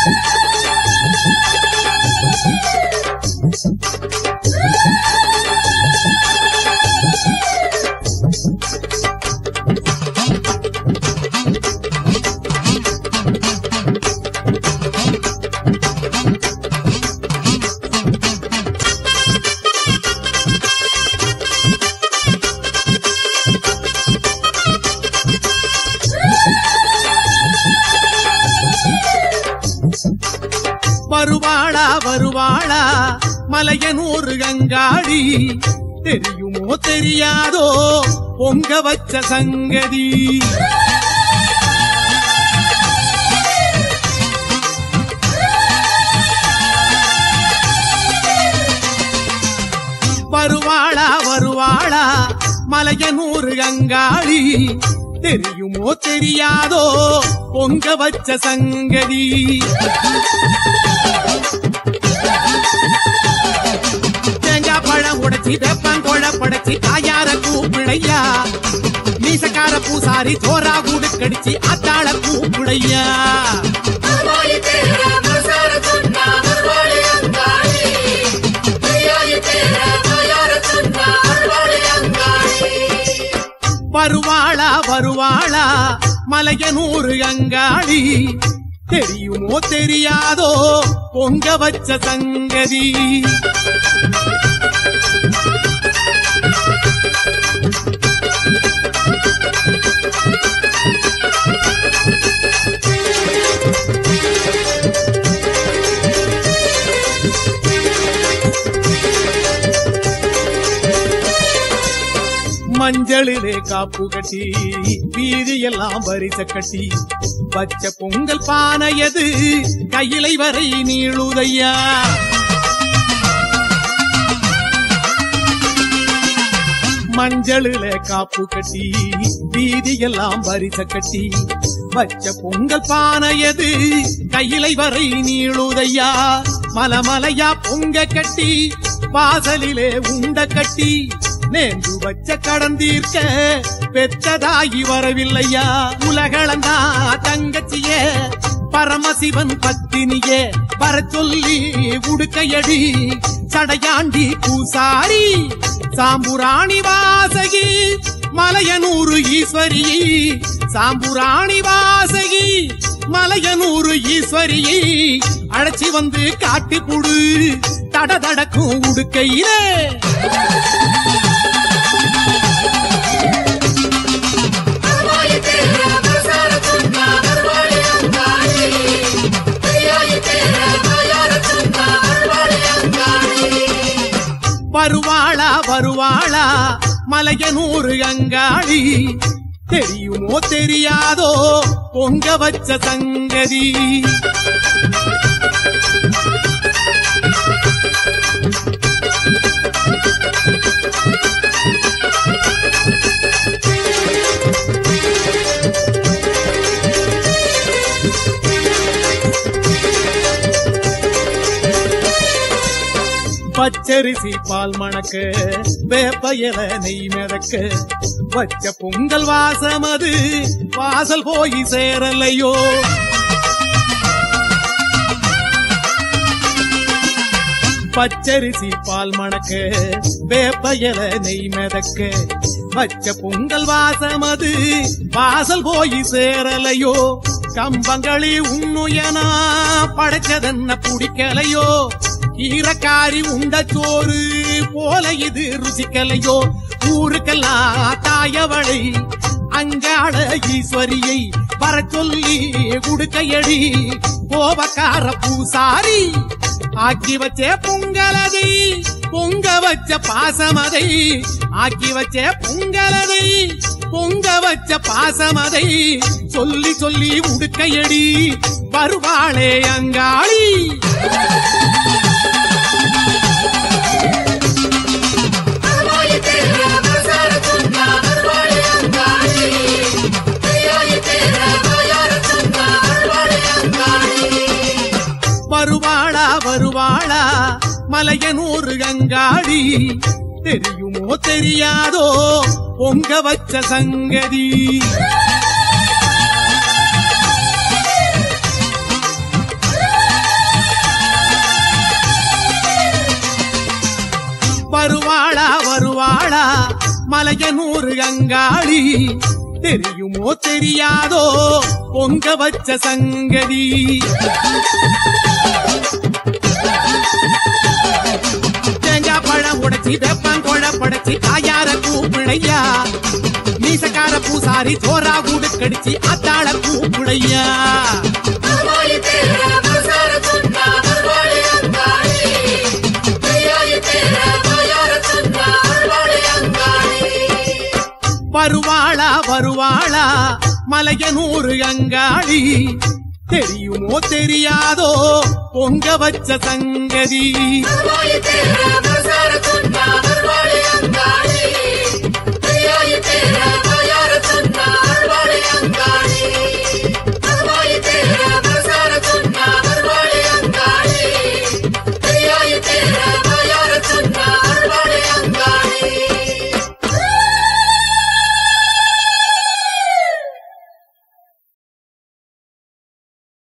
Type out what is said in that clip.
வருவாளா வருவாளா மலையனூர் கங்காடி தெரியுமோ தெரியாதோ பொங்க வச்ச சங்கதி வருவாளா வருவாளா மலையனூர் கங்காளி தெரியுமோ தெரியாதோ பொங்க வச்ச சங்கதி தேங்காய் பழம் உடைச்சி வேப்பங்கோழ படைச்சி தாயார கூப்பிடையா மீசக்கார பூசாரி சோரா கூடு கடிச்சு அத்தாள கூப்பிடையா மறுவாழி தேர மனசார சொன்னா மறுவாழி அங்காளி கையாயி தேர வாயார சொன்னா மறுவாழி அங்காளி வருவாளா வருவாளா மலையனூர் அங்காளி தெரியுமோ தெரியாதோ பொங்க வச்ச சங்கதி மஞ்சளிலே காப்பு கட்டி வீதியெல்லாம் வரிச கட்டி பச்ச பொங்கல் பானையது கையிலை வரை நீளுதையா மஞ்சளிலே காப்பு கட்டி வீதியெல்லாம் வரிச கட்டி பச்ச பொங்கல் பானையது கையிலை வரை நீளுதையா மலமலையா பொங்க கட்டி வாசலிலே உண்ட கட்டி நேர்ந்து வச்ச கடன் தீர்க்க பெற்றதாகி வரவில்லையா உலகளந்தா தங்கச்சியே பரமசிவன் பத்தினியே வர சொல்லி உடுக்கையடி சடையாண்டி பூசாரி சாம்புராணி வாசகி மலையனூரு ஈஸ்வரி சாம்புராணி வாசகி மலையனூரு ஈஸ்வரியை அழைச்சி வந்து காட்டி புடு தட தடக்கும் உடுக்கையிலே மறுவாழி தேர மனசார சொன்னா மறுவாழி அங்காளி கையாயி தேர வாயார சொன்னா மறுவாழி அங்காளி வருவாளா வருவாளா மலையனூர் அங்காளி தெரியுமோ தெரியாதோ பொங்க வச்ச சங்கதி பச்சரிசி பால் மணக்க வேப்ப இல நெய் மிதக்க வச்ச பொங்கல் வாசம் அது வாசல் போய் சேரலையோ பச்சரிசி பால் மணக்க வேப்ப இல நெய் மிதக்க வச்ச பொங்கல் வாசம் அது வாசல் போய் சேரலையோ கம்பங்களி உண்ணுயனா படைச்சதென்ன பிடிக்கலையோ ஈரக்காரி உண்ட சோறு போல இது ருசிக்கலையோ ஊருக்கெல்லாம் தாயவளை அங்காள ஈஸ்வரியை வர சொல்லி குடுக்கையடி கோபக்கார பூசாரி ஆக்கி வச்ச பொங்கலதை பொங்க வச்ச பாசமதை ஆக்கி வச்ச பொங்கலதை பொங்க வச்ச பாசமதை சொல்லி சொல்லி உடுக்கையடி வருவாளே அங்காளி மறுவாழி தேர மனசார சொன்னா மறுவாழி அங்காளி கையாயி தேர வாயார சொன்னா மறுவாழி அங்காளி வருவாளா வருவாளா மலையனூர் அங்காடி தெரியுமோ தெரியாதோ பொங்க வச்ச சங்கதி மலையனூறு அங்காளி தெரியுமோ தெரியாதோ பொங்க வச்ச சங்கதி தேங்காய் பழம் உடைச்சி வெப்பங்கொழ படைச்சி காயார கூப்பிடையா மீசக்கார பூசாரி சோறா கூடு கடிச்சு அத்தாள கூப்பிடையா மறுவாழி தேர மனசார சொன்னா மறுவாழி அங்காளி கையாயி தேர வாயார சொன்னா மறுவாழி அங்காளி வருவாளா வருவாளா மலையனூறு அங்காளி தெரியுமோ தெரியாதோ பொங்க வச்ச சங்கதி மறுவாழி தேர மனசார சொன்னா மறுவாழி அங்காளி கையாயி தேர